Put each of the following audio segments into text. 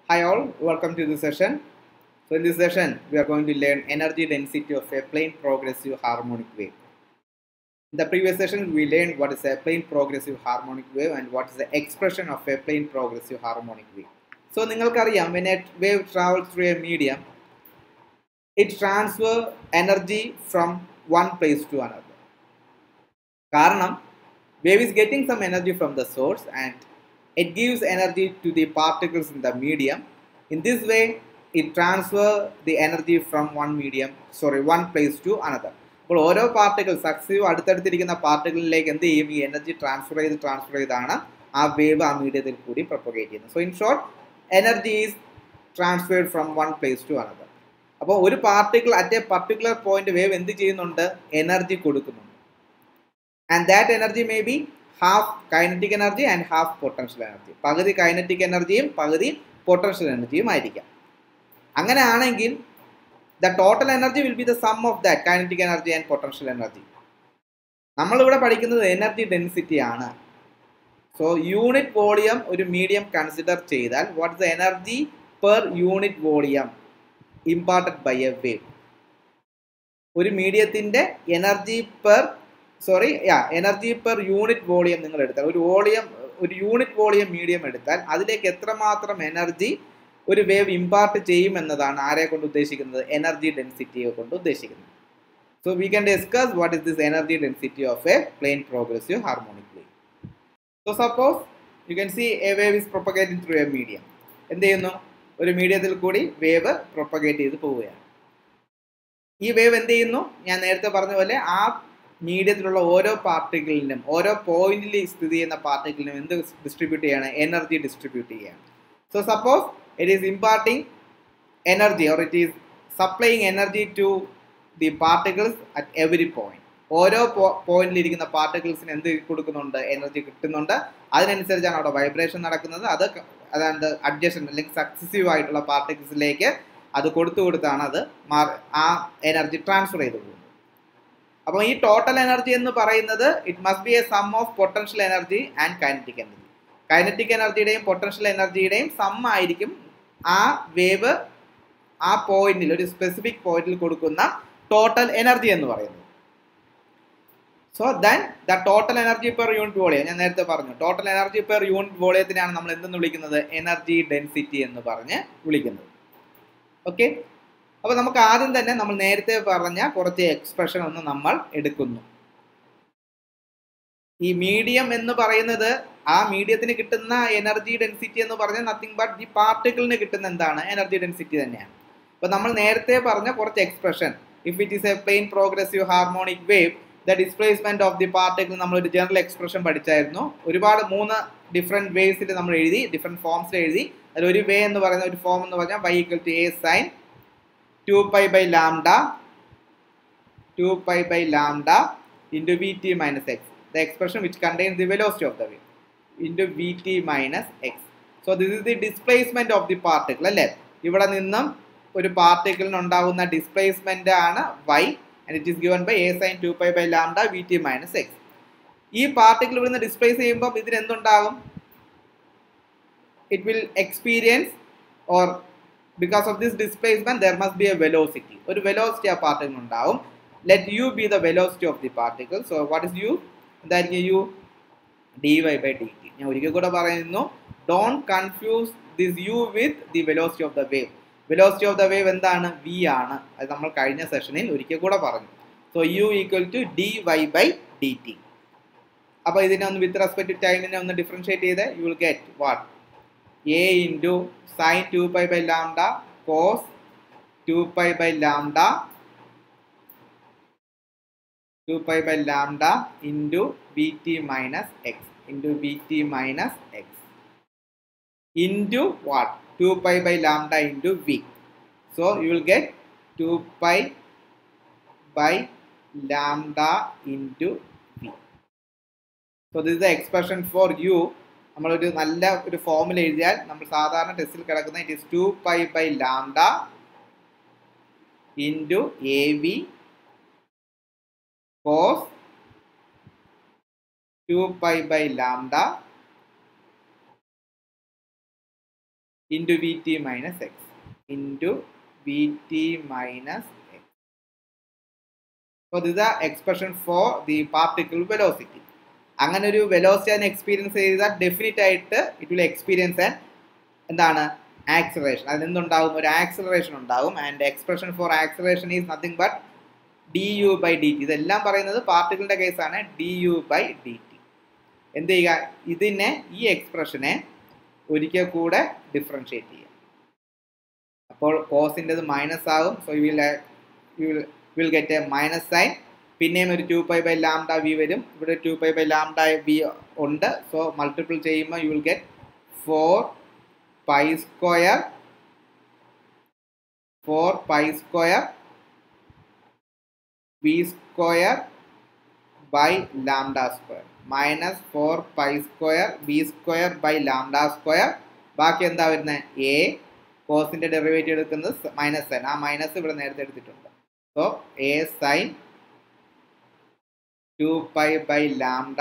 Hi all, welcome to this session. So in this session, we are going to learn energy density of a plane progressive harmonic wave. In the previous session, we learned what is a plane progressive harmonic wave and what is the expression of a plane progressive harmonic wave. So നിങ്ങൾക്കറിയാം when a wave travels through a medium, it transfer energy from one place to another. കാരണം wave is getting some energy from the source and it gives energy to the particles in the medium. In this way, it transfer the energy from one medium, sorry, one place to another. അപ്പോൾ ഓരോ particle സക്സീവ് അടുത്തടുത്തിരിക്കുന്ന പാർട്ടിക്കിളിലേക്ക് എന്ത് ചെയ്യും ഈ energy transfer ചെയ്ത് transfer ചെയ്താണ് ആ wave ആ മീഡിയത്തിൽ കൂടി പ്രൊപ്പഗേറ്റ് ചെയ്യുന്നത് so in short energy is transferred from one place to another അപ്പോൾ ഒരു particle at a particular point wave എന്ത് ചെയ്യുന്നുണ്ട് എനർജി കൊടുക്കുന്നുണ്ട് and that energy may be half kinetic energy and half potential energy പകുതി kinetic എനർജിയും പകുതി potential എനർജിയും ആയിരിക്കാം അങ്ങനെ ആണെങ്കിൽ the total energy will be the sum of that kinetic energy and potential energy നമ്മളിവിടെ പഠിക്കുന്നത് എനർജി ഡെൻസിറ്റി ആണ് സോ യൂണിറ്റ് വോളിയം ഒരു മീഡിയം കൺസിഡർ ചെയ്താൽ what is the energy per unit volume imparted by a wave ഒരു മീഡിയത്തിൻ്റെ energy per sorry yeah energy per unit volume നിങ്ങൾ എടുത്താൽ ഒരു വോളിയം ഒരു യൂണിറ്റ് വോളിയം മീഡിയം എടുത്താൽ അതിലേക്ക് എത്രമാത്രം എനർജി ഒരു വേവ് ഇമ്പാർട്ട് ചെയ്യും എന്നതാണ് ആരെ കൊണ്ട് ഉദ്ദേശിക്കുന്നത് എനർജി ഡെൻസിറ്റിയെ കൊണ്ട് ഉദ്ദേശിക്കുന്നത് so we can discuss what is this energy density of a plane progressive harmonic wave so suppose you can see a wave is propagating through a medium എന്ത് ചെയ്യുന്നു ഒരു മീഡിയത്തിൽ കൂടി വേവ് പ്രൊപ്പഗേറ്റ് ചെയ്ത് പോവുകയാണ് ഈ വേവ് എന്ത് ചെയ്യുന്നു ഞാൻ നേരത്തെ പറഞ്ഞ പോലെ ആ മീഡിയത്തിലുള്ള ഓരോ പാർട്ടിക്കിളിനും ഓരോ പോയിന്റിൽ സ്ഥിതി ചെയ്യുന്ന പാർട്ടിക്കിളിനും എന്ത് ഡിസ്ട്രിബ്യൂട്ട് ചെയ്യാണ് എനർജി ഡിസ്ട്രിബ്യൂട്ട് ചെയ്യാണ് so suppose it is imparting energy or it is supplying energy to the particles at every point ഓരോ പോയിന്റിൽ ഇരിക്കുന്ന പാർട്ടിക്കിൾസിന് എന്ത് കൊടുക്കുന്നുണ്ട് എനർജി കിട്ടുന്നുണ്ട് അതിനനുസരിച്ചാണ് അവിടെ വൈബ്രേഷൻ നടക്കുന്നത് അത് അതായത് അഡ്ജസ്റ്റൻ അല്ലെങ്കിൽ സക്സസീവ് ആയിട്ടുള്ള പാർട്ടിക്കിൾസിലേക്ക് അത് കൊടുത്തു കൊടുത്താണ് അത് ആ എനർജി ട്രാൻസ്ഫർ ചെയ്തു പോകുന്നത് അപ്പോൾ ഈ ടോട്ടൽ എനർജി എന്ന് പറയുന്നത് it must be a sum of potential energy and kinetic energy kinetic എനർജിയുടെയും പൊട്ടൻഷ്യൽ എനർജിയുടെയും സം ആയിരിക്കും ആ വേവ് ആ പോയിന്റിൽ ഒരു സ്പെസിഫിക് പോയിന്റിൽ കൊടുക്കുന്ന ടോട്ടൽ എനർജി എന്ന് പറയുന്നത് so then the total energy per unit volume ഞാൻ നേരത്തെ പറഞ്ഞു ടോട്ടൽ എനർജി പെർ യൂണിറ്റ് വോളിയത്തിനാണ് നമ്മൾ എന്തെന്ന് വിളിക്കുന്നത് എനർജി ഡെൻസിറ്റി എന്ന് പറഞ്ഞ് വിളിക്കുന്നത് ഓക്കെ അപ്പോൾ നമുക്ക് ആദ്യം തന്നെ നമ്മൾ നേരത്തെ പറഞ്ഞ കുറച്ച് എക്സ്പ്രഷൻ ഒന്ന് നമ്മൾ എടുക്കുന്നു ഈ മീഡിയം എന്ന് പറയുന്നത് ആ മീഡിയത്തിന് കിട്ടുന്ന എനർജി ഡെൻസിറ്റി എന്ന് പറഞ്ഞാൽ നത്തിങ് ബട്ട് ഈ പാർട്ടിക്കിളിന് കിട്ടുന്ന എന്താണ് എനർജി ഡെൻസിറ്റി തന്നെയാണ് അപ്പോൾ നമ്മൾ നേരത്തെ പറഞ്ഞ കുറച്ച് expression if it is a plane progressive harmonic wave the displacement of the particle നമ്മൾ ഒരു ജനറൽ എക്സ്പ്രഷൻ പഠിച്ചായിരുന്നു ഒരുപാട് മൂന്ന് ഡിഫറെൻറ്റ് വേസിൽ നമ്മൾ എഴുതി ഡിഫറെൻറ്റ് ഫോംസിൽ എഴുതി അതിൽ ഒരു വേ എന്ന് പറയുന്ന ഒരു ഫോം എന്ന് പറഞ്ഞാൽ y equal to a sine two pi by lambda two pi by lambda into v t minus x the expression which contains the velocity of the wave into v t minus x so this is the displacement of the particle അല്ലേ ഇവിടെ നിന്നും ഒരു പാർട്ടിക്കിളിന് ഉണ്ടാകുന്ന displacement ആണ് y and it is given by a sine two pi by lambda v t minus x ഈ particle ഇവിടുന്ന് displace ചെയ്യുമ്പോൾ ഇതിന് എന്തുണ്ടാകും it will experience or because of this displacement there must be a velocity ഒരു velocity ആ particle ഉണ്ടാവും let u be the velocity of the particle so what is u എന്തായിരിക്കും u d y by d t ഞാൻ ഒരിക്കൽ കൂടെ പറയുന്നു don't confuse this u with the velocity of the wave velocity of the wave എന്താണ് v ആണ് അത് നമ്മൾ കഴിഞ്ഞ സെഷനിൽ ഒരിക്കൽ കൂടെ പറഞ്ഞു so u equal to d y by d t അപ്പോൾ ഇതിനെ ഒന്ന് വിത്ത് റെസ്പെക്ട് ടു ടൈമിനെ ഒന്ന് ഡിഫറൻഷിയേറ്റ് ചെയ്ത് you will get what a into sine two pi by lambda cos two pi by lambda two pi by lambda into v t minus x into v t minus x into what 2 pi by lambda into v. So you will get 2 pi by lambda into v. So this is the expression for u. നമ്മളൊരു നല്ല ഒരു ഫോമിൽ എഴുതിയാൽ നമ്മൾ സാധാരണ ടെസ്റ്റിൽ കിടക്കുന്ന it is two pi by lambda into a v cos two pi by lambda into v t minus x into v t minus x So this is the expression for the particle velocity. അങ്ങനെ ഒരു velocity അതിന് experience ചെയ്താൽ definite ആയിട്ട് it will experience and എന്താണ് acceleration അതിൽ നിന്നുണ്ടാകും ഒരു acceleration ഉണ്ടാകും and expression for acceleration is nothing but d u by d t ഇതെല്ലാം പറയുന്നത് പാർട്ടിക്കിളിൻ്റെ കേസാണ് d u by d t എന്ത് ചെയ്യുക ഇതിനെ ഈ എക്സ്പ്രഷനെ ഒരിക്കൽ കൂടെ ഡിഫറൻഷിയേറ്റ് ചെയ്യുക അപ്പോൾ കോസിൻ്റെത് മൈനസ് ആകും so you will you will will get a minus sine പിന്നെയും ഒരു two pi by lambda v വരും ഇവിടെ two pi by lambda v ഉണ്ട് സോ മൾട്ടിപ്പിൾ ചെയ്യുമ്പോൾ you will get four pi square four pi square v square by lambda square minus four pi square v square by lambda square ബാക്കി എന്താ വരുന്നത് a കോസിന്റെ derivative എടുക്കുന്നത് minus sine ആ minus ഇവിടെ നേരത്തെ എടുത്തിട്ടുണ്ട് so a sine two pi by lambda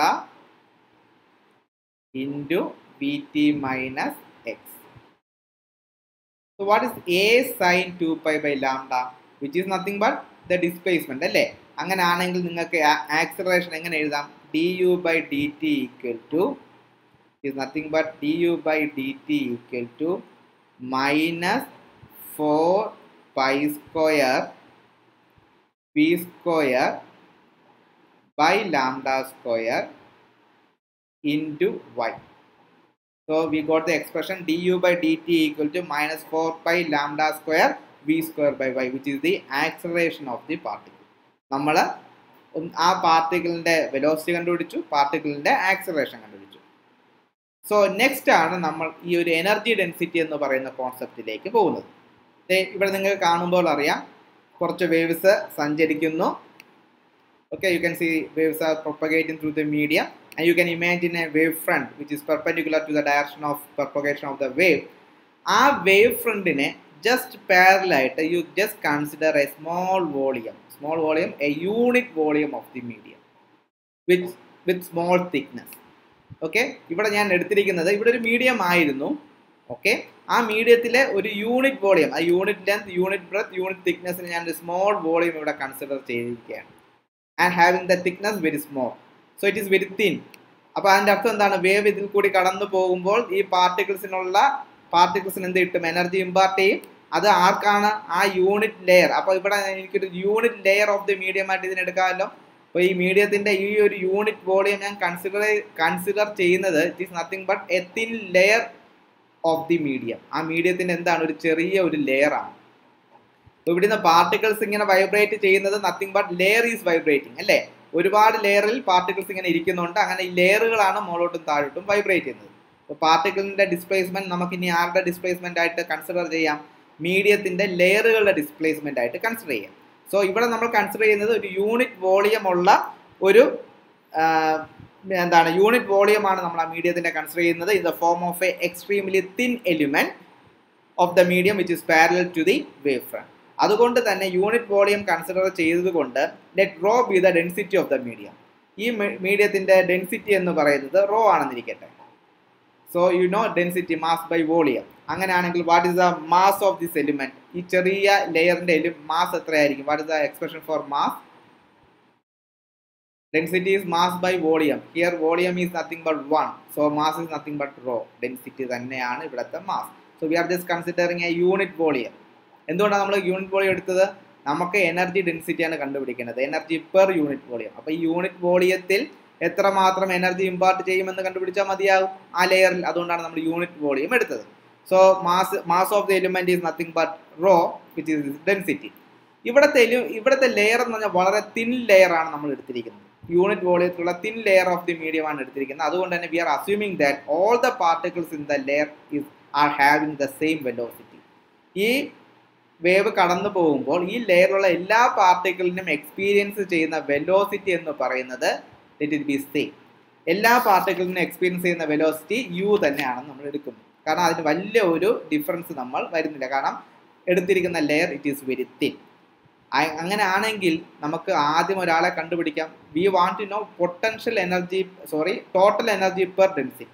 into b t minus x so what is a sine two pi by lambda which is nothing but the displacement അല്ലേ അങ്ങനെ ആണെങ്കിൽ നിങ്ങൾക്ക് acceleration എങ്ങനെ എഴുതാം d u by d t equal to is nothing but du by dt equal to minus 4 pi square p square by lambda square into y. So we got the expression du by dt equal to minus 4 pi lambda square v square by y which is the acceleration of the particle. നമ്മൾ ആ പാർട്ടിക്കിളിൻ്റെ velocity കണ്ടുപിടിച്ചു പാർട്ടിക്കിളിൻ്റെ acceleration കണ്ടുപിടിച്ചു so next ആണ് നമ്മൾ ഈ ഒരു എനർജി ഡെൻസിറ്റി എന്ന് പറയുന്ന കോൺസെപ്റ്റിലേക്ക് പോകുന്നത് ദേ ഇവിടെ നിങ്ങൾക്ക് കാണുമ്പോൾ അറിയാം കുറച്ച് വേവ്സ് സഞ്ചരിക്കുന്നു okay you can see waves are propagating through the medium and you can imagine a wave front which is perpendicular to the direction of propagation of the wave ആ വേവ് ഫ്രണ്ടിനെ ജസ്റ്റ് പാരലായിട്ട് you just consider a small volume small volume a unit volume of the medium with with small thickness okay ഇവിടെ ഞാൻ എടുത്തിരിക്കുന്നത് ഇവിടെ ഒരു medium ആയിരുന്നു okay ആ മീഡിയത്തിലെ ഒരു യൂണിറ്റ് വോളിയം ആ unit length unit breadth unit തിക്നെസ്സിന് ഞാൻ ഒരു സ്മോൾ വോളിയം ഇവിടെ കൺസിഡർ ചെയ്തിരിക്കുകയാണ് and having the thickness very small so it is very thin അപ്പോൾ അതിൻ്റെ അർത്ഥം എന്താണ് വേവ് ഇതിൽ കൂടി കടന്നു പോകുമ്പോൾ ഈ പാർട്ടിക്കിൾസിനുള്ള പാർട്ടിക്കിൾസിന് എന്ത് കിട്ടും എനർജി ഇമ്പാർട്ട് ചെയ്യും അത് ആർക്കാണ് ആ യൂണിറ്റ് ലെയർ അപ്പോൾ ഇവിടെ എനിക്കൊരു unit layer of the medium ആയിട്ട് ഇതിനെടുക്കാമല്ലോ അപ്പോൾ ഈ മീഡിയത്തിൻ്റെ ഈ ഒരു യൂണിറ്റ് വോളിയം ഞാൻ കൺസിഡർ കൺസിഡർ ചെയ്യുന്നത് it is nothing but a thin layer of the medium ആ മീഡിയത്തിൻ്റെ എന്താണ് ഒരു ചെറിയ ഒരു ലെയർ ആണ് അപ്പോൾ ഇവിടുന്ന് പാർട്ടിക്കിൾസ് ഇങ്ങനെ വൈബ്രേറ്റ് ചെയ്യുന്നത് nothing but layer is vibrating അല്ലേ ഒരുപാട് ലെയറിൽ പാർട്ടിക്കിൾസ് ഇങ്ങനെ ഇരിക്കുന്നുണ്ട് അങ്ങനെ ഈ ലെയറുകളാണ് മുകളോട്ടും താഴോട്ടും വൈബ്രേറ്റ് ചെയ്യുന്നത് അപ്പോൾ പാർട്ടിക്കിളിൻ്റെ ഡിസ്പ്ലേസ്മെന്റ് നമുക്ക് ഇനി ആരുടെ ഡിസ്പ്ലേസ്മെന്റ് ആയിട്ട് കൺസിഡർ ചെയ്യാം മീഡിയത്തിൻ്റെ ലെയറുകളുടെ ഡിസ്പ്ലേസ്മെന്റ് ആയിട്ട് കൺസിഡർ ചെയ്യാം സോ ഇവിടെ നമ്മൾ കൺസിഡർ ചെയ്യുന്നത് ഒരു യൂണിറ്റ് വോളിയം ഉള്ള ഒരു എന്താണ് യൂണിറ്റ് വോളിയം ആണ് നമ്മൾ ആ മീഡിയത്തിൻ്റെ കൺസിഡർ ചെയ്യുന്നത് in the form of a extremely thin element of the medium which is parallel to the wave front അതുകൊണ്ട് തന്നെ യൂണിറ്റ് വോളിയം കൺസിഡർ ചെയ്തതുകൊണ്ട് let rho be the density of the medium ഈ മീഡിയത്തിൻ്റെ ഡെൻസിറ്റി എന്ന് പറയുന്നത് rho ആണെന്നിരിക്കട്ടെ so you know density mass by volume അങ്ങനെയാണെങ്കിൽ what is the mass of this element ഈ ചെറിയ ലെയറിന്റെ മാസ് എത്രയായിരിക്കും what is the expression four mass density is mass by volume here volume is nothing but one so mass is nothing but rho density തന്നെയാണ് ഇവിടുത്തെ mass so we are just considering a unit volume എന്തുകൊണ്ടാണ് നമ്മൾ unit volume എടുത്തത് നമുക്ക് energy ഡെൻസിറ്റിയാണ് കണ്ടുപിടിക്കേണ്ടത് energy per unit volume അപ്പോൾ ഈ unit വോളിയത്തിൽ എത്രമാത്രം എനർജി ഇമ്പാർട്ട് ചെയ്യുമെന്ന് കണ്ടുപിടിച്ചാൽ മതിയാകും ആ ലെയറിൽ അതുകൊണ്ടാണ് നമ്മൾ യൂണിറ്റ് വോളിയം എടുത്തത് so mass mass of the element is nothing but rho which is density ഇവിടുത്തെ ഇവിടുത്തെ ലെയർ എന്ന് പറഞ്ഞാൽ വളരെ തിൻ ലെയർ ആണ് നമ്മൾ എടുത്തിരിക്കുന്നത് യൂണിറ്റ് വോളിയത്തിലുള്ള thin layer of the medium ആണ് എടുത്തിരിക്കുന്നത് അതുകൊണ്ട് തന്നെ we are assuming that all the particles in the layer is are having the same velocity ഈ വേവ് കടന്നു പോകുമ്പോൾ ഈ ലെയറിലുള്ള എല്ലാ പാർട്ടിക്കിളിനും എക്സ്പീരിയൻസ് ചെയ്യുന്ന വെലോസിറ്റി എന്ന് പറയുന്നത് ലെറ്റ് ഇറ്റ് ബി സെയിം എല്ലാ പാർട്ടിക്കിളിനും എക്സ്പീരിയൻസ് ചെയ്യുന്ന വെലോസിറ്റി യു തന്നെയാണ് നമ്മൾ എടുക്കുന്നത് കാരണം അതിന് വലിയ ഒരു ഡിഫറൻസ് നമ്മൾ വരുന്നില്ല കാരണം എടുത്തിരിക്കുന്ന layer it is very thin അങ്ങനെ ആണെങ്കിൽ നമുക്ക് ആദ്യം ഒരാളെ കണ്ടുപിടിക്കാം we want to know potential energy sorry total energy per density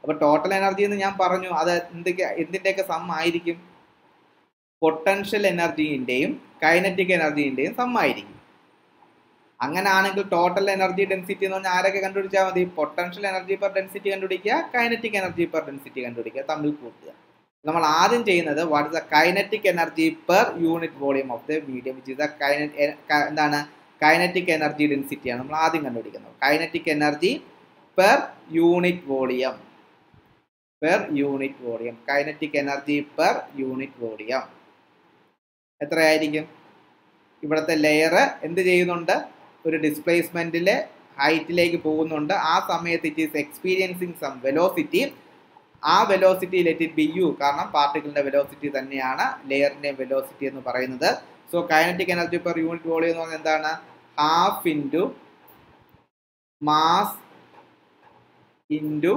അപ്പോൾ ടോട്ടൽ എനർജി എന്ന് ഞാൻ പറഞ്ഞു അത് എന്തൊക്കെ എന്തിൻ്റെയൊക്കെ സം ആയിരിക്കും പൊട്ടൻഷ്യൽ എനർജീൻ്റെയും കൈനറ്റിക് എനർജീൻ്റെയും സം ആയിരിക്കും അങ്ങനെ ആണെങ്കിൽ ടോട്ടൽ എനർജി ഡെൻസിറ്റി എന്ന് പറഞ്ഞാൽ ആരൊക്കെ കണ്ടുപിടിച്ചാൽ മതി പൊട്ടൻഷ്യൽ എനർജി പെർ ഡെൻസിറ്റി കണ്ടുപിടിക്കുക കൈനറ്റിക് എനർജി പെർ ഡെൻസിറ്റി കണ്ടുപിടിക്കുക തമ്മിൽ കൂട്ടുക നമ്മൾ ആദ്യം ചെയ്യുന്നത് what is the kinetic energy per unit volume of the medium which is the കൈനറ്റ് എന്താണ് കൈനറ്റിക് എനർജി ഡെൻസിറ്റിയാണ് നമ്മൾ ആദ്യം കണ്ടുപിടിക്കുന്നത് kinetic energy per unit volume per unit volume kinetic energy per unit volume എത്രയായിരിക്കും ഇവിടുത്തെ ലെയർ എന്ത് ചെയ്യുന്നുണ്ട് ഒരു ഡിസ്പ്ലേസ്മെന്റിലെ ഹൈറ്റിലേക്ക് പോകുന്നുണ്ട് ആ സമയത്ത് it is experiencing some velocity ആ velocity let it be u കാരണം പാർട്ടിക്കിളിന്റെ വെലോസിറ്റി തന്നെയാണ് ലെയറിന്റെ വെലോസിറ്റി എന്ന് പറയുന്നത് so kinetic energy per unit volume എന്ന് പറഞ്ഞാൽ എന്താണ് half into mass into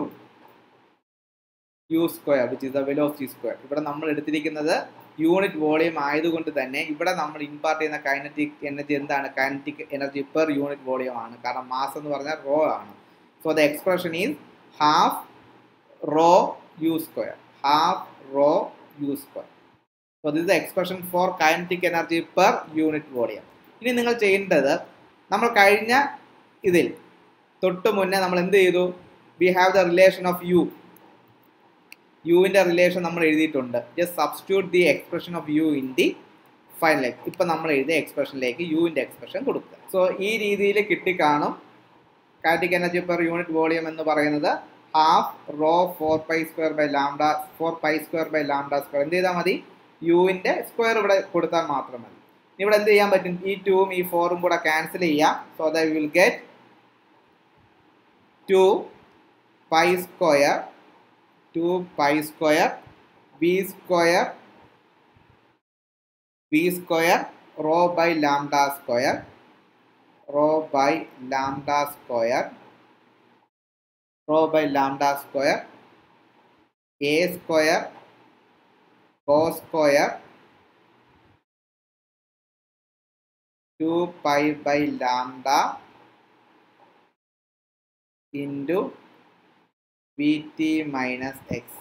u square which is the velocity square ഇവിടെ നമ്മൾ എടുത്തിരിക്കുന്നത് യൂണിറ്റ് വോളിയം ആയതുകൊണ്ട് തന്നെ ഇവിടെ നമ്മൾ ഇമ്പാർട്ട് ചെയ്യുന്ന കൈനറ്റിക് എനർജി എന്താണ് kinetic energy per unit volume ആണ് കാരണം മാസ് എന്ന് പറഞ്ഞാൽ റോ ആണ് so the expression is half rho u square half rho u square so this the expression for kinetic energy per unit volume ഇനി നിങ്ങൾ ചെയ്യേണ്ടത് നമ്മൾ കഴിഞ്ഞ ഇതിൽ തൊട്ട് മുന്നേ നമ്മൾ എന്ത് ചെയ്തു we have the relation of u യുവിൻ്റെ റിലേഷൻ നമ്മൾ എഴുതിയിട്ടുണ്ട് just substitute the expression of u in the final ഇപ്പം നമ്മൾ എഴുതിയ എക്സ്പ്രഷനിലേക്ക് യുവിൻ്റെ എക്സ്പ്രഷൻ കൊടുക്കുക സോ ഈ രീതിയിൽ കിട്ടിക്കാണും kinetic energy per unit volume എന്ന് പറയുന്നത് half rho four pi square by lambda four pi square by lambda square എന്ത് ചെയ്താൽ മതി യുവിൻ്റെ സ്ക്വയർ ഇവിടെ കൊടുത്താൽ മാത്രം മതി ഇവിടെ എന്ത് ചെയ്യാൻ പറ്റും ഈ ടൂവും ഈ ഫോറും കൂടെ ക്യാൻസൽ ചെയ്യാം so the will get two pi square two pi square b square b square rho by lambda square rho by lambda square rho by lambda square a square cos square two pi by lambda into v t minus x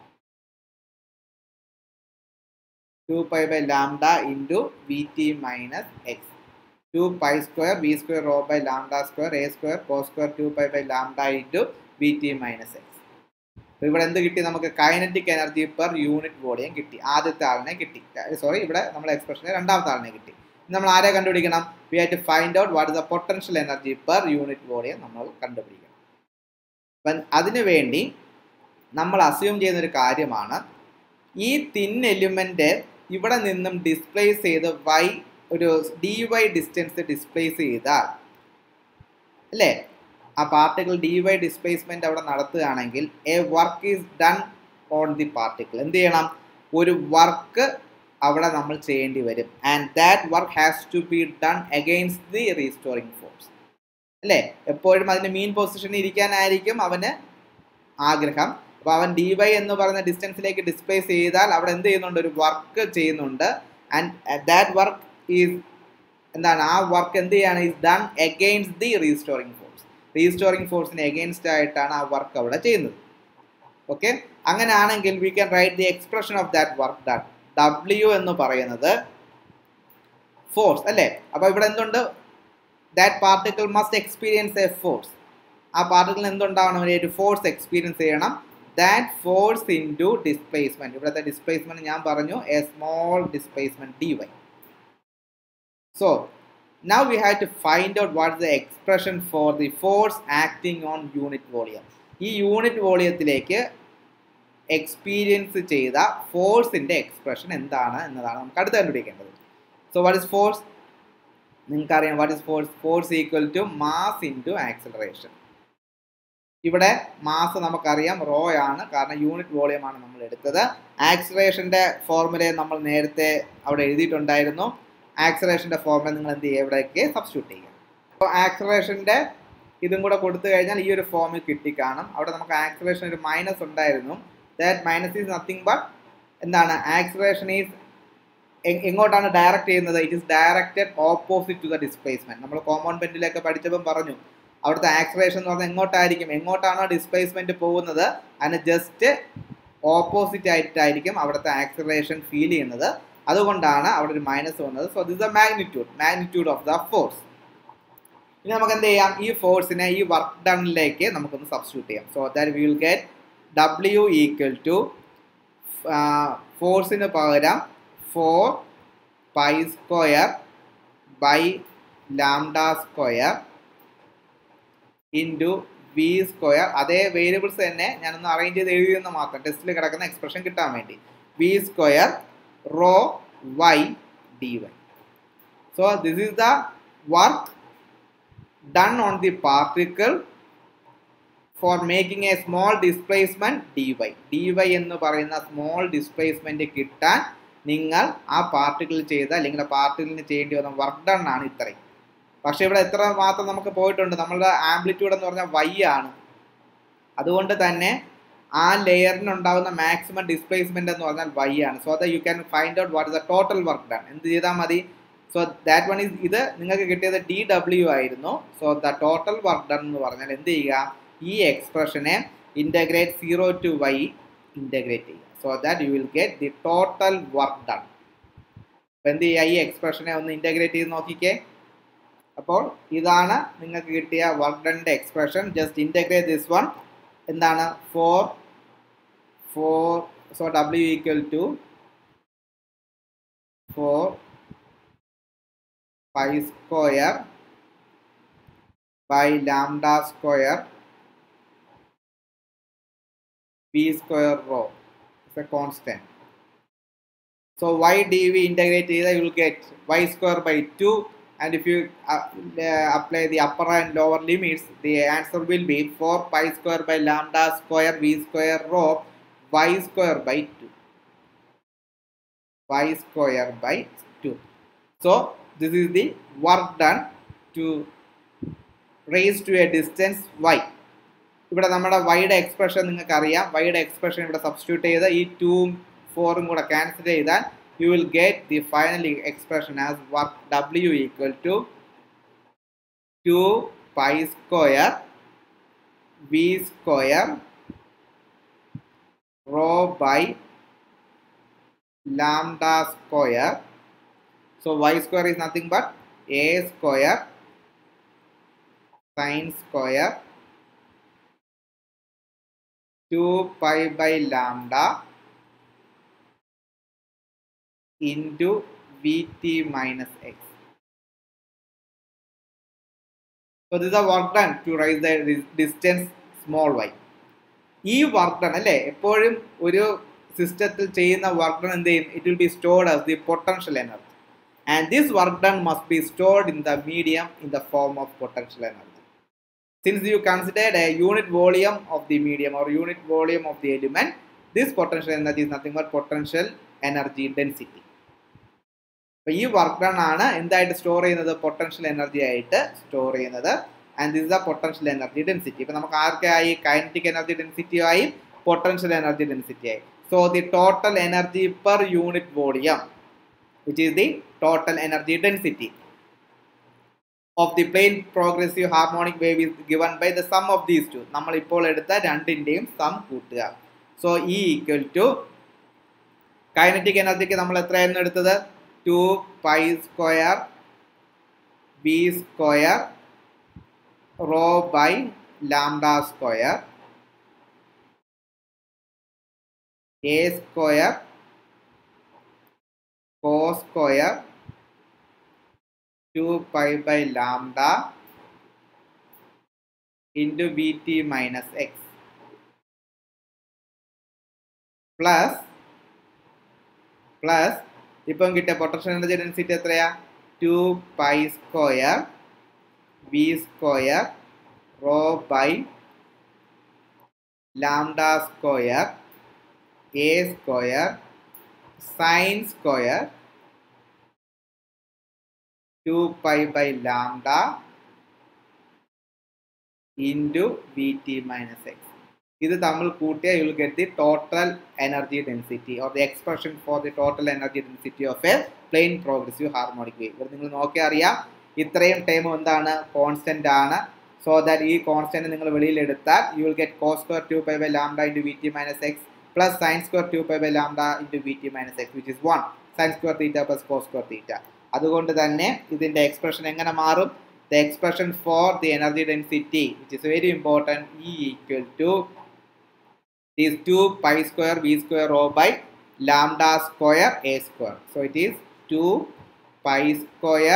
two pi by lambda into v t minus x two pi square b square rho by lambda square a square cos square two pi by lambda into v t minus x ഇവിടെ എന്ത് കിട്ടി നമുക്ക് kinetic energy per unit volume കിട്ടി ആദ്യത്തെ ആളിനെ കിട്ടി sorry ഇവിടെ നമ്മൾ എക്സ്പ്രഷനിൽ രണ്ടാമത്തെ ആളിനെ കിട്ടി നമ്മൾ ആരെ കണ്ടുപിടിക്കണം we have to find out what is the potential energy per unit volume നമ്മൾ കണ്ടുപിടിക്കണം അപ്പം അതിനു വേണ്ടി നമ്മൾ അസ്യൂം ചെയ്യുന്ന ഒരു കാര്യമാണ് ഈ തിൻ എലിമെന്റ് ഇവിടെ നിന്നും ഡിസ്പ്ലേസ് ചെയ്ത് വൈ ഒരു ഡി വൈ ഡിസ്റ്റൻസ് ഡിസ്പ്ലേസ് ചെയ്താൽ അല്ലേ ആ പാർട്ടിക്കിൾ ഡി വൈ ഡിസ്പ്ലേസ്മെന്റ് അവിടെ നടത്തുകയാണെങ്കിൽ a work is done on the particle എന്ത് ചെയ്യണം ഒരു വർക്ക് അവിടെ നമ്മൾ ചെയ്യേണ്ടി വരും and that work has to be done against the restoring force അല്ലേ എപ്പോഴും അതിന്റെ മീൻ പൊസിഷനിൽ ഇരിക്കാനായിരിക്കും അവന് ആഗ്രഹം അപ്പോൾ അവൻ ഡി വൈ എന്ന് പറയുന്ന ഡിസ്റ്റൻസിലേക്ക് ഡിസ്പ്ലേസ് ചെയ്താൽ അവിടെ എന്ത് ചെയ്യുന്നുണ്ട് ഒരു വർക്ക് ചെയ്യുന്നുണ്ട് ആൻഡ് ദാറ്റ് വർക്ക് ഈസ് എന്താണ് ആ വർക്ക് എന്ത് ചെയ്യാണ് is done against the restoring force restoring ഫോഴ്സിന് അഗെയിൻസ്റ്റ് ആയിട്ടാണ് ആ വർക്ക് അവിടെ ചെയ്യുന്നത് ഓക്കെ അങ്ങനെയാണെങ്കിൽ we can write the expression of that work done ഡബ്ല്യു എന്ന് പറയുന്നത് ഫോഴ്സ് അല്ലേ അപ്പോൾ ഇവിടെ എന്തുണ്ട് that particle must experience a force ആ പാർട്ടിക്കിളിന് എന്തുണ്ടാവണം ഒരു ഫോഴ്സ് എക്സ്പീരിയൻസ് ചെയ്യണം that force into displacement ഇവിടുത്തെ ഡിസ്പ്ലേസ്മെന്റ് ഞാൻ പറഞ്ഞു a small displacement d y so now we have to find out what the expression for the force acting on unit volume ഈ unit വോളിയത്തിലേക്ക് experience ചെയ്ത ഫോഴ്സിന്റെ expression എന്താണ് എന്നതാണ് നമുക്ക് അടുത്ത് കണ്ടുപിടിക്കേണ്ടത് സോ വാട്ട് ഇസ് ഫോഴ്സ് നിങ്ങൾക്കറിയാം what is force force equal to mass into acceleration ഇവിടെ മാസ് നമുക്കറിയാം റോ ആണ് കാരണം യൂണിറ്റ് വോളിയം ആണ് നമ്മൾ എടുത്തത് ആക്സിലറേഷന്റെ ഫോർമുലയെ നമ്മൾ നേരത്തെ അവിടെ എഴുതിയിട്ടുണ്ടായിരുന്നു ആക്സിലറേഷന്റെ ഫോർമുല നിങ്ങൾ എന്ത് ചെയ്യുക ഇവിടേക്ക് സബ്സ്റ്റിറ്റ്യൂട്ട് ചെയ്യുക അപ്പോൾ ആക്സിലറേഷന്റെ ഇതും കൂടെ കൊടുത്തു കഴിഞ്ഞാൽ ഈ ഒരു ഫോമിൽ കിട്ടിക്കാണും അവിടെ നമുക്ക് ആക്സിലറേഷൻ ഒരു മൈനസ് ഉണ്ടായിരുന്നു that minus is nothing but എന്താണ് ആക്സിലറേഷൻ ഈസ് എങ്ങോട്ടാണ് ഡയറക്റ്റ് ചെയ്യുന്നത് it is directed opposite to the displacement നമ്മൾ കോമ്പൗണ്ട് ബെൻഡിലൊക്കെ പഠിച്ചപ്പം പറഞ്ഞു അവിടുത്തെ ആക്സലേഷൻ എന്ന് പറഞ്ഞാൽ എങ്ങോട്ടായിരിക്കും എങ്ങോട്ടാണോ ഡിസ്പ്ലേസ്മെന്റ് പോകുന്നത് അതിന് ജസ്റ്റ് ഓപ്പോസിറ്റ് ആയിട്ടായിരിക്കും അവിടുത്തെ ആക്സലേഷൻ ഫീൽ ചെയ്യുന്നത് അതുകൊണ്ടാണ് അവിടെ ഒരു മൈനസ് വന്നത് so this the magnitude magnitude of the force ഇനി നമുക്ക് എന്ത് ചെയ്യാം ഈ ഫോഴ്സിനെ ഈ വർക്ക് ഡണിലേക്ക് നമുക്കൊന്ന് സബ്സ്റ്റിറ്റ്യൂട്ട് ചെയ്യാം സോ ദാറ്റ് വിൽ ഗെറ്റ് ഡബ്ല്യു ഈക്വൽ ടു ഫോഴ്സിന് പകരം four pi square by lambda square into v square അതേ വേരിയബിൾസ് തന്നെ ഞാനൊന്ന് അറേഞ്ച് ചെയ്ത് എഴുതിയെന്ന് മാത്രം ടെസ്റ്റിൽ കിടക്കുന്ന എക്സ്പ്രഷൻ കിട്ടാൻ വേണ്ടി v square rho y d y so this is the work done on the particle for making a small displacement d y d y എന്ന് പറയുന്ന സ്മോൾ ഡിസ്പ്ലേസ്മെന്റ് കിട്ടാൻ നിങ്ങൾ ആ പാർട്ടിക്കിൾ ചെയ്ത അല്ലെങ്കിൽ ആ പാർട്ടിക്കിളിന് ചെയ്യേണ്ടി വന്ന വർക്ക് ഡൺ ആണ് ഇത്രയും പക്ഷെ ഇവിടെ എത്ര മാത്രം നമുക്ക് പോയിട്ടുണ്ട് നമ്മളുടെ ആംപ്ലിറ്റ്യൂഡ് എന്ന് പറഞ്ഞാൽ വൈ ആണ് അതുകൊണ്ട് തന്നെ ആ ലെയറിന് ഉണ്ടാകുന്ന മാക്സിമം ഡിസ്പ്ലേസ്മെന്റ് എന്ന് പറഞ്ഞാൽ വൈ ആണ് so the you can find out what is the total work done എന്ത് ചെയ്താൽ മതി സോ ദാറ്റ് വൺ ഈസ് ഇത് നിങ്ങൾക്ക് കിട്ടിയത് ഡി ഡബ്ല്യു ആയിരുന്നു so the total work done എന്ന് പറഞ്ഞാൽ എന്ത് ചെയ്യുക ഈ എക്സ്പ്രഷനെ integrate zero to y integrate ചെയ്യുക so that you will get the total work done അപ്പോൾ എന്ത് ചെയ്യുക ഈ എക്സ്പ്രഷനെ ഒന്ന് ഇൻ്റഗ്രേറ്റ് ചെയ്ത് നോക്കിക്കേ അപ്പോൾ ഇതാണ് നിങ്ങൾക്ക് കിട്ടിയ വർക്ക് ഡണിൻ്റെ expression just integrate this one എന്താണ് ഫോർ ഫോർ സോ ഡബ്ല്യു equal to four pi square by lambda square b square rho is a constant so y d v integrate ചെയ്താൽ you will get y square by two and if you uh, uh, apply the upper and lower limits the answer will be 4 pi square by lambda square v square rho y square by 2 y square by 2 so this is the work done to raise to a distance y ഇവിടെ നമ്മുടെ വൈയുടെ expression നിങ്ങൾക്ക് അറിയാം വൈയുടെ expression ഇവിടെ substitute ചെയ്ത് ഈ ടൂവും ഫോറും കൂടെ ക്യാൻസൽ ചെയ്താൽ you will get the final expression as work W equal to 2 pi square V square rho by lambda square. So y square is nothing but a square sine square 2 pi by lambda into Vt minus x. So this is the work done to raise the distance small y. ഈ work done അല്ലേ എപ്പോഴും ഒരു സിസ്റ്റത്തിൽ ചെയ്യുന്ന work done എന്ത് ചെയ്യും it will be stored as the potential energy and this work done must be stored in the medium in the form of potential energy since you considered a unit volume of the medium or unit volume of the element this potential energy is nothing but potential energy density അപ്പോൾ ഈ work done ആണ് എന്തായിട്ട് store ചെയ്യുന്നത് potential energy ആയിട്ട് store ചെയ്യുന്നത് and this the potential energy density ഇപ്പം നമുക്ക് ആർക്കായി കൈനറ്റിക് എനർജി ഡെൻസിറ്റി ആയി പൊട്ടൻഷ്യൽ എനർജി ഡെൻസിറ്റി ആയി so the total energy per unit volume which is the total energy density of the plane progressive harmonic wave is given by the sum of these two നമ്മൾ ഇപ്പോൾ എടുത്ത രണ്ടിൻ്റെയും sum കൂട്ടുക so e equal to kinetic എനർജിക്ക് നമ്മൾ എത്രയായിരുന്നു എടുത്തത് two pi square b square rho by lambda square a square cos square two pi by lambda into b t minus x plus plus ഇപ്പം കിട്ടിയ പൊട്ടൻഷ്യൽ എനർജി ഡെൻസിറ്റി എത്രയാ two pi square v square rho by lambda square a square sine square two pi by lambda into v t minus x ഇത് തമ്മിൽ കൂട്ടിയാൽ you will get the total energy density or the expression for the total energy density of a plane progressive harmonic wave ഇവിടെ നിങ്ങൾ നോക്കിയാൽ അറിയാം ഇത്രയും time എന്താണ് constant ആണ് സോ ദാറ്റ് ഈ കോൺസ്റ്റന്റ് നിങ്ങൾ വെളിയിൽ എടുത്താൽ you will get cos square two pi by lambda into v t minus x plus sine square two pi by lambda into v t minus x which is one sine square theta plus cos square theta അതുകൊണ്ട് തന്നെ ഇതിൻ്റെ expression എങ്ങനെ മാറും the expression for the energy density which is very important e equal to is 2 pi square v square rho by lambda square a square. So it is 2 pi square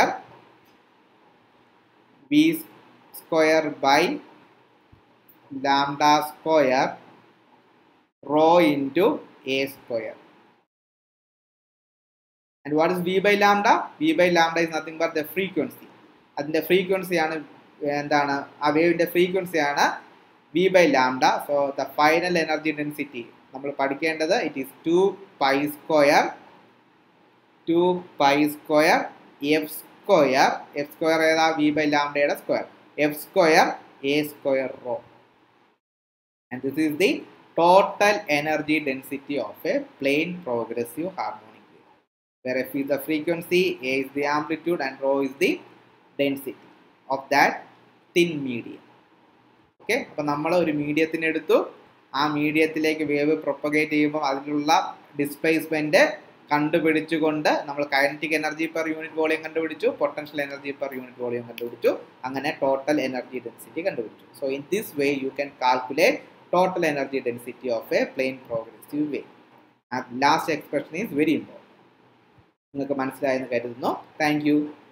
v square by lambda square rho into a square. And what is v by lambda? v by lambda is nothing but the frequency. അതിൻ്റെ ഫ്രീക്വൻസിയാണ് എന്താണ് ആ വേവിൻ്റെ ഫ്രീക്വൻസിയാണ് v by lambda so the final energy density നമ്മൾ പഠിക്കേണ്ടത് it is two pi square two pi square f square f square ഏതാ v by ലാംഡയുടെ square f square a square rho and this is the total energy density of a plane progressive harmonic wave where f is the frequency, a is the amplitude and rho is the density of that thin medium. Okay അപ്പം നമ്മൾ ഒരു മീഡിയത്തിന് എടുത്തു ആ മീഡിയത്തിലേക്ക് wave propagate ചെയ്യുമ്പോൾ അതിലുള്ള displacement കണ്ടുപിടിച്ചുകൊണ്ട് നമ്മൾ kinetic energy per unit volume കണ്ടുപിടിച്ചു potential energy per unit volume കണ്ടുപിടിച്ചു അങ്ങനെ ടോട്ടൽ എനർജി ഡെൻസിറ്റി കണ്ടുപിടിച്ചു so in this way you can calculate total energy density of a plane progressive way last expression is very important നിങ്ങൾക്ക് മനസ്സിലായെന്ന് കരുതുന്നു thank